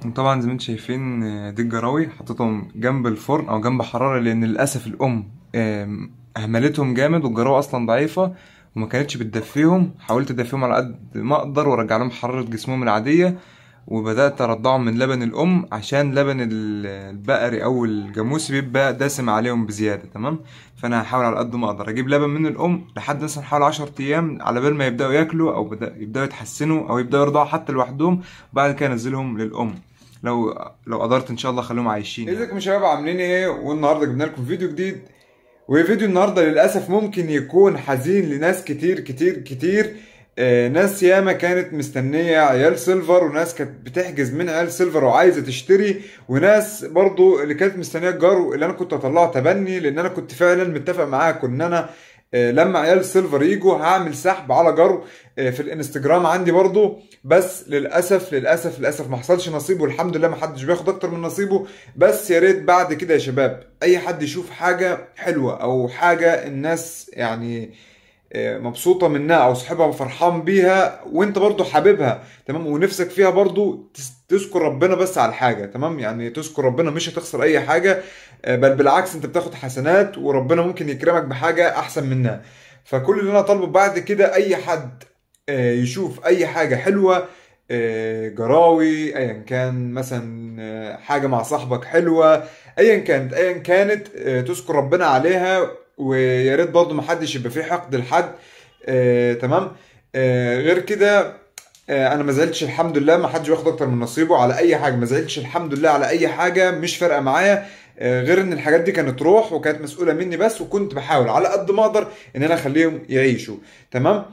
طبعا زي ما انتم شايفين آه، دي الجراوي حطيتهم جنب الفرن او جنب حرارة لان للاسف الام آم، اهملتهم جامد والجراوة اصلا ضعيفة وما كانتش بتدفيهم حاولت ادفيهم على قد ما اقدر وارجع لهم حرارة جسمهم العادية وبدأت ارضعهم من لبن الام عشان لبن ال- البقري او الجاموسي بيبقى دسم عليهم بزيادة تمام فانا هحاول على قد ما اقدر اجيب لبن من الام لحد مثلا حوالي 10 ايام على بال ما يبداوا ياكلوا او بدأ يبداوا يتحسنوا او يبداوا يرضعوا حتى لوحدهم بعد كده انزلهم للام لو لو قدرت ان شاء الله اخليهم عايشين ازيكم يا شباب عاملين ايه والنهارده جبنا لكم فيديو جديد وفيديو النهارده للاسف ممكن يكون حزين لناس كتير كتير كتير آه ناس ياما كانت مستنيه عيال سيلفر وناس كانت بتحجز من عيال سيلفر وعايزه تشتري وناس برضو اللي كانت مستنيه الجرو اللي انا كنت اطلعه تبني لان انا كنت فعلا متفق معاكم ان انا آه، لما عيال سيلفر يجوا هعمل سحب على جرو آه، في الانستجرام عندي برضو بس للاسف للاسف للاسف ما حصلش نصيب والحمد لله ما حدش بياخد اكتر من نصيبه بس يا ريت بعد كده يا شباب اي حد يشوف حاجه حلوه او حاجه الناس يعني آه، مبسوطه منها او صاحبها فرحان بيها وانت برضو حاببها تمام ونفسك فيها برضو تس- تذكر ربنا بس على الحاجه تمام يعني تذكر ربنا مش هتخسر اي حاجه آه، بل بالعكس انت بتاخد حسنات وربنا ممكن يكرمك بحاجه احسن منها فكل اللي انا طالبه بعد كده اي حد آه، يشوف اي حاجه حلوه آه، جراوي ايا كان مثلا آه، حاجه مع صاحبك حلوه ايا كانت ايا كانت آه، تذكر ربنا عليها ويا ريت برضه ما حدش يبقى فيه حقد لحد آه، تمام آه، غير كده آه، انا ما زعلتش الحمد لله ما حدش واخد اكتر من نصيبه على اي حاجه ما زعلتش الحمد لله على اي حاجه مش فارقه معايا آه، غير ان الحاجات دي كانت روح وكانت مسؤوله مني بس وكنت بحاول على قد ما اقدر ان انا اخليهم يعيشوا تمام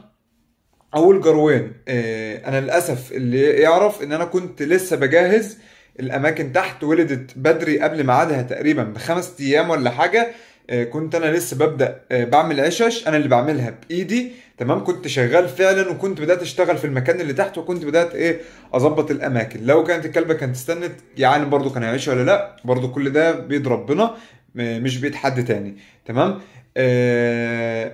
اول جروين آه، انا للاسف اللي يعرف ان انا كنت لسه بجهز الاماكن تحت ولدت بدري قبل ميعادها تقريبا بخمس ايام ولا حاجه آه، كنت انا لسه ببدا آه، بعمل عشش انا اللي بعملها بايدي تمام كنت شغال فعلا وكنت بدات اشتغل في المكان اللي تحت وكنت بدات ايه اظبط الاماكن لو كانت الكلبه كانت استنت يا عالم برضو كان هيعيش ولا لا برضو كل ده بيد ربنا م- مش بيد حد تاني تمام آه،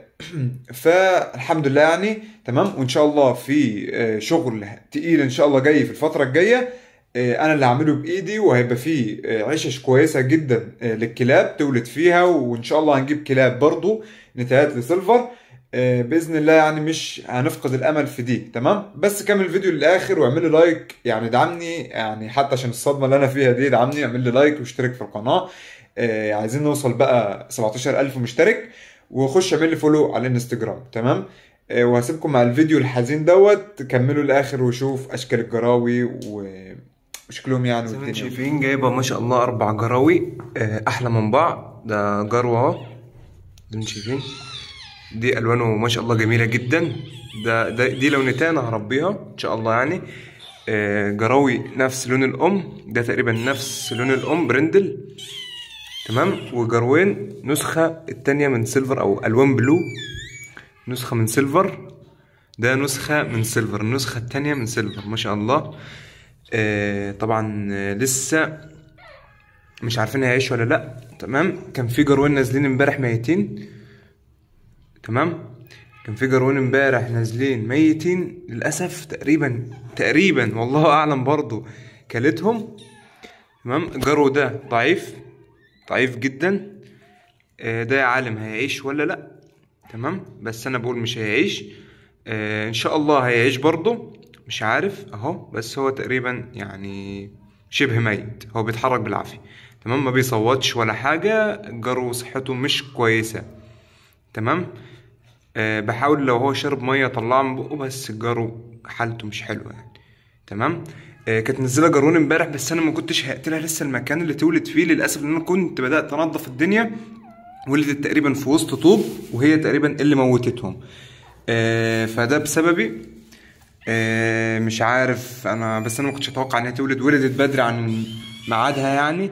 فالحمد لله يعني تمام وان شاء الله في آه، شغل تقيل ان شاء الله جاي في الفتره الجايه آه، انا اللي هعمله بايدي وهيبقى فيه آه، عشش كويسه جدا آه، للكلاب تولد فيها وان شاء الله هنجيب كلاب برضو نتايات لسيلفر آه، باذن الله يعني مش هنفقد الامل في دي تمام بس كمل الفيديو للاخر واعمل لي لايك يعني دعمني يعني حتى عشان الصدمه اللي انا فيها دي دعمني اعمل لي لايك واشترك في القناه آه، عايزين نوصل بقى 17000 مشترك وخش اعمل لي فولو على الانستجرام تمام آه، وهسيبكم مع الفيديو الحزين دوت كملوا الاخر وشوف اشكال الجراوي و- وشكلهم يعني زي ما انتم والدنيا شايفين جايبه ما شاء الله اربع جراوي آه، احلى من بعض ده جروه اهو زي ما انتم شايفين دي الوانه ما شاء الله جميله جدا ده, ده دي لونتين انا هربيها ان شاء الله يعني آه، جراوي نفس لون الام ده تقريبا نفس لون الام برندل تمام وجروين نسخه التانية من سيلفر او الوان بلو نسخه من سيلفر ده نسخه من سيلفر النسخه التانية من سيلفر ما شاء الله آه، طبعا آه، لسه مش عارفين هيعيش ولا لا تمام كان في جروين نازلين امبارح ميتين تمام كان في جروين امبارح نازلين ميتين للاسف تقريبا تقريبا والله اعلم برضو كلتهم تمام الجرو ده ضعيف ضعيف جدا آه، ده يا عالم هيعيش ولا لا تمام بس انا بقول مش هيعيش آه، ان شاء الله هيعيش برضه مش عارف اهو بس هو تقريبا يعني شبه ميت هو بيتحرك بالعافية تمام ما بيصوتش ولا حاجة الجرو صحته مش كويسة تمام أه بحاول لو هو شرب مية اطلعه من بقه بس الجرو حالته مش حلوة يعني تمام أه كانت منزلة جرون امبارح بس انا ما كنتش هقتلها لسه المكان اللي تولد فيه للاسف لان انا كنت بدأت انضف الدنيا ولدت تقريبا في وسط طوب وهي تقريبا اللي موتتهم أه فده بسببي آه، مش عارف انا بس انا ما كنتش اتوقع انها تولد ولدت بدري عن ميعادها يعني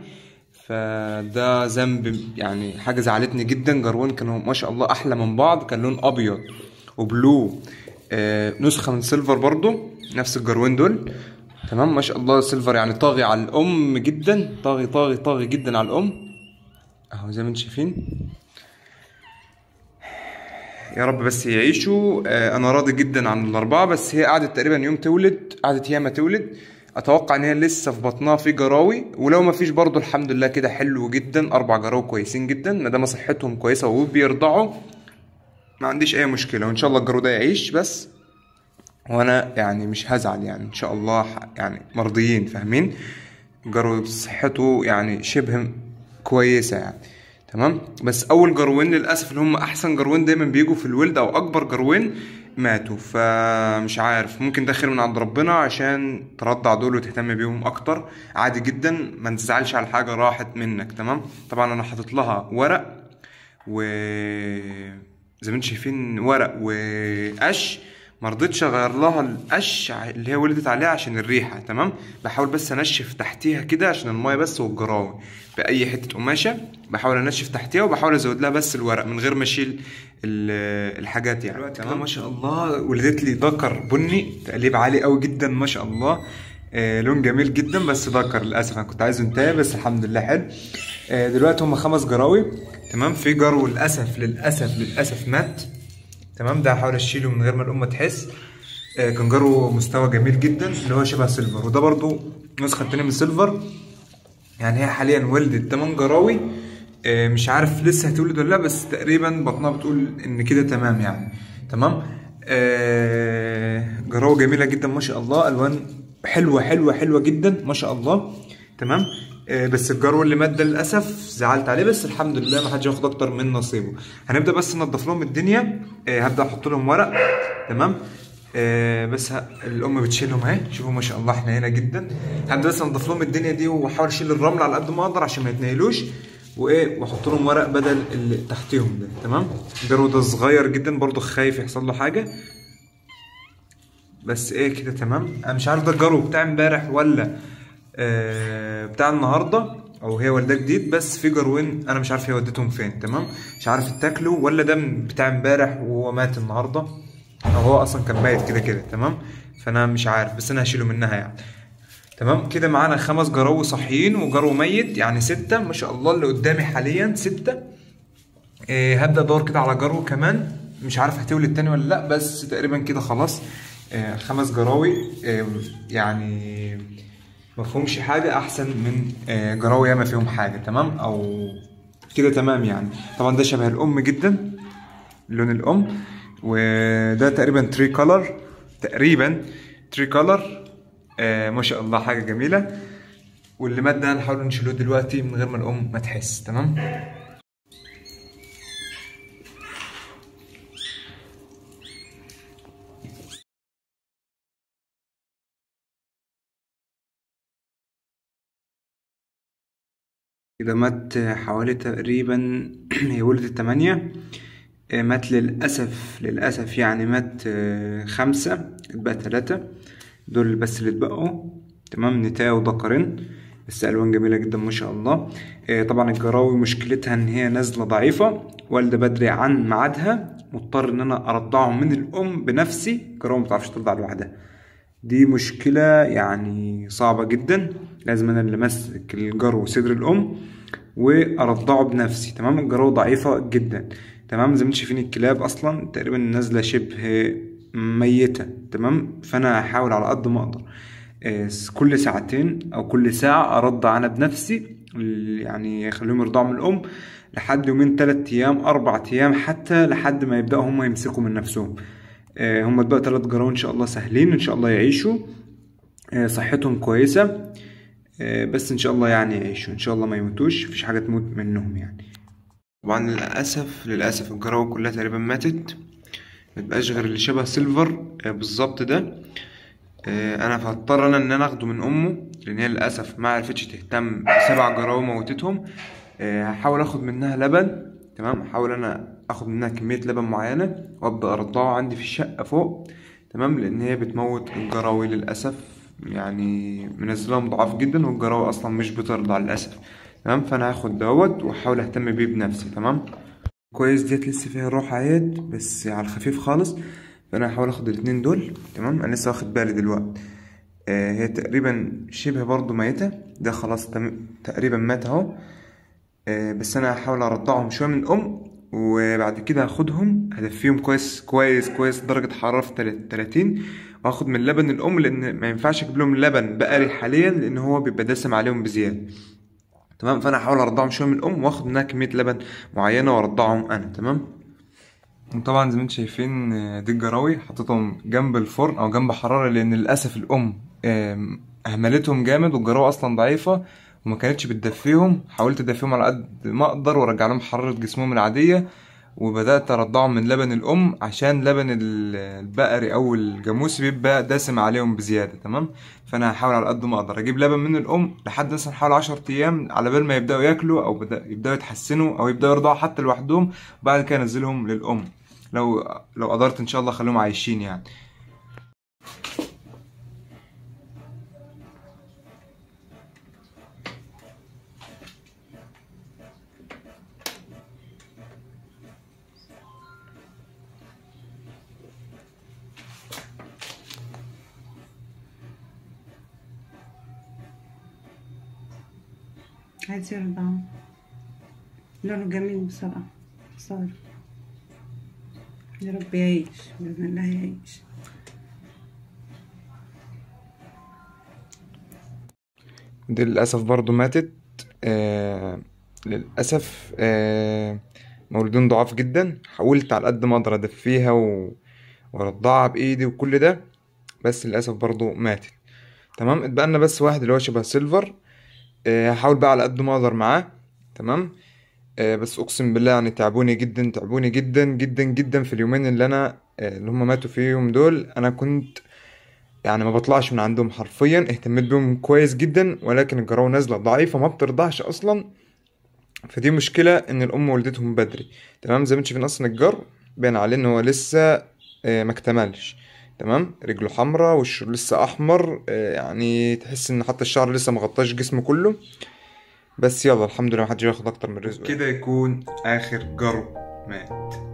فده ذنب يعني حاجه زعلتني جدا جروان كانوا ما شاء الله احلى من بعض كان لون ابيض وبلو آه، نسخه من سيلفر برضو نفس الجروين دول تمام ما شاء الله سيلفر يعني طاغي على الام جدا طاغي طاغي طاغي جدا على الام اهو زي ما انتم شايفين يا رب بس يعيشوا آه، انا راضي جدا عن الاربعه بس هي قعدت تقريبا يوم تولد قعدت ياما تولد اتوقع ان هي لسه في بطنها في جراوي ولو ما فيش برضو الحمد لله كده حلو جدا اربع جراوي كويسين جدا ما دام صحتهم كويسه وبيرضعوا ما عنديش اي مشكله وان شاء الله الجرو ده يعيش بس وانا يعني مش هزعل يعني ان شاء الله ح- يعني مرضيين فاهمين جرو صحته يعني شبه كويسه يعني تمام بس اول جروين للاسف اللي هم احسن جروين دايما بيجوا في الولد او اكبر جروين ماتوا فمش عارف ممكن ده خير من عند ربنا عشان ترضع دول وتهتم بيهم اكتر عادي جدا ما تزعلش على حاجه راحت منك تمام طبعا انا حاطط لها ورق و زي ما انتم شايفين ورق وقش ما رضيتش اغير لها القش ع- اللي هي ولدت عليها عشان الريحه تمام بحاول بس انشف تحتيها كده عشان المايه بس والجراوي باي حته قماشه بحاول انشف تحتيها وبحاول ازود لها بس الورق من غير ما اشيل ال- الحاجات يعني تمام ما شاء الله ولدت لي ذكر بني تقليب عالي قوي جدا ما شاء الله آه لون جميل جدا بس ذكر للاسف انا كنت عايزه انتهي بس الحمد لله حلو آه دلوقتي هم خمس جراوي تمام في جرو للاسف للاسف للاسف مات تمام ده هحاول اشيله من غير ما الام تحس آه، كان جرو مستوى جميل جدا اللي هو شبه سيلفر وده برضو نسخه تانية من سيلفر يعني هي حاليا ولدت 8 جراوي آه، مش عارف لسه هتولد ولا لا بس تقريبا بطنها بتقول ان كده تمام يعني تمام آه، جراوي جميله جدا ما شاء الله الوان حلوه حلوه حلوه جدا ما شاء الله تمام آه، بس الجرو اللي مات ده للاسف زعلت عليه بس الحمد لله ما حدش ياخد اكتر من نصيبه هنبدا بس ننضف لهم الدنيا آه، هبدا احط لهم ورق تمام آه، بس ه... الام بتشيلهم اهي شوفوا ما شاء الله حنينه جدا هبدا بس انضف لهم الدنيا دي واحاول اشيل الرمل على قد ما اقدر عشان ما يتنيلوش وايه واحط لهم ورق بدل اللي تحتيهم ده تمام الجرو ده صغير جدا برضه خايف يحصل له حاجه بس ايه كده تمام انا مش عارف ده الجرو بتاع امبارح ولا آه بتاع النهارده او هي والده جديد بس في جروين انا مش عارف هي وديتهم فين تمام مش عارف اتاكلوا ولا ده من- بتاع امبارح وهو مات النهارده او هو اصلا كان ميت كده كده تمام فانا مش عارف بس انا هشيله منها يعني تمام كده معانا خمس جرو صحيين وجرو ميت يعني ستة ما شاء الله اللي قدامي حاليا ستة إيه هبدا ادور كده على جرو كمان مش عارف هتولد تاني ولا لا بس تقريبا كده خلاص إيه خمس جراوي إيه يعني مفهومش حاجة أحسن من إيه جراوي ياما فيهم حاجة تمام أو كده تمام يعني طبعا ده شبه الأم جدا لون الأم وده تقريبا تري كولر تقريبا تري كولر آه ما شاء الله حاجة جميلة واللي مات ده هنحاول نشيله دلوقتي من غير ما الأم ما تحس تمام كده مات حوالي تقريبا هي ولدت تمانية آه، مات للأسف للأسف يعني مات آه، خمسة اتبقى تلاتة دول بس اللي اتبقوا تمام نتاية وذكرين بس ألوان جميلة جدا ما شاء الله آه، طبعا الجراوي مشكلتها إن هي نازلة ضعيفة والدة بدري عن ميعادها مضطر إن أنا أرضعهم من الأم بنفسي الجراوي مبتعرفش ترضع لوحدها دي مشكلة يعني صعبة جدا لازم أنا اللي ماسك الجرو صدر الأم وأرضعه بنفسي تمام الجرو ضعيفة جدا تمام زي ما انتم شايفين الكلاب أصلا تقريبا نازلة شبه ميتة تمام فأنا هحاول على قد ما أقدر آه، كل ساعتين أو كل ساعة أرضع أنا بنفسي يعني أخليهم يرضعوا من الأم لحد يومين تلات أيام أربع أيام حتى لحد ما يبدأوا هم يمسكوا من نفسهم آه، هم بقى تلات جرام ان شاء الله سهلين ان شاء الله يعيشوا آه، صحتهم كويسة آه، بس ان شاء الله يعني يعيشوا ان شاء الله ما يموتوش مفيش حاجة تموت منهم يعني طبعا للأسف للأسف الجراوي كلها تقريبا ماتت متبقاش غير اللي شبه سيلفر آه، بالظبط ده آه، انا فهضطر انا ان انا اخده من امه لان هي للاسف ما عرفتش تهتم سبع جراوي موتتهم آه، هحاول اخد منها لبن تمام هحاول انا اخد منها كميه لبن معينه وابدا ارضعه عندي في الشقه فوق تمام لان هي بتموت الجراوي للاسف يعني منزلهم ضعاف جدا والجراوي اصلا مش بترضع للاسف تمام فانا هاخد دوت واحاول اهتم بيه بنفسي تمام كويس ديت لسه فيها روح عيد بس على الخفيف خالص فانا هحاول اخد الاتنين دول تمام انا لسه واخد بالي دلوقتي آه هي تقريبا شبه برضو ميتة ده خلاص تم... تقريبا مات اهو آه بس انا هحاول ارضعهم شويه من الام وبعد كده هاخدهم هدفيهم كويس كويس كويس درجة حرارة في تل- 30 واخد من لبن الام لان ما ينفعش اجيب لهم لبن بقري حاليا لان هو بيبقى دسم عليهم بزياده تمام فانا هحاول ارضعهم شويه من الام واخد منها كميه لبن معينه وارضعهم انا تمام وطبعا زي ما انتم شايفين آه، دي الجراوي حطيتهم جنب الفرن او جنب حراره لان للاسف الام آم، اهملتهم جامد والجراوه اصلا ضعيفه وما كانتش بتدفيهم حاولت ادفيهم على قد ما اقدر وارجع لهم حراره جسمهم العاديه وبدات ارضعهم من لبن الام عشان لبن ال- البقري او الجاموسي بيبقى دسم عليهم بزياده تمام فانا هحاول على قد ما اقدر اجيب لبن من الام لحد مثلا حوالي 10 ايام على بال ما يبداوا ياكلوا او بدا يبداوا يتحسنوا او يبداوا يرضعوا حتى لوحدهم وبعد كده انزلهم للام لو لو قدرت ان شاء الله اخليهم عايشين يعني عايز يرضع لونه جميل بصراحة صار يا رب يعيش بإذن الله يعيش دي للأسف برضو ماتت آه للأسف آه مولودين ضعاف جدا حاولت على قد ما أقدر أدفيها و... وأرضعها بإيدي وكل ده بس للأسف برضو ماتت تمام اتبقى لنا بس واحد اللي هو شبه سيلفر آه هحاول بقى على قد ما أقدر معاه تمام آه بس أقسم بالله يعني تعبوني جدا تعبوني جدا جدا جدا في اليومين اللي أنا آه اللي هم ماتوا فيهم دول أنا كنت يعني ما بطلعش من عندهم حرفيا اهتميت بيهم كويس جدا ولكن الجراوة نازلة ضعيفة ما بترضعش أصلا فدي مشكلة إن الأم ولدتهم بدري تمام زي ما انتم شايفين أصلا الجر باين عليه إن هو لسه آه، ما اكتملش تمام رجله حمرا وشه لسه أحمر آه، يعني تحس إن حتى الشعر لسه مغطاش جسمه كله بس يلا الحمد لله محدش ياخد أكتر من رزقه كده يكون آخر جرو مات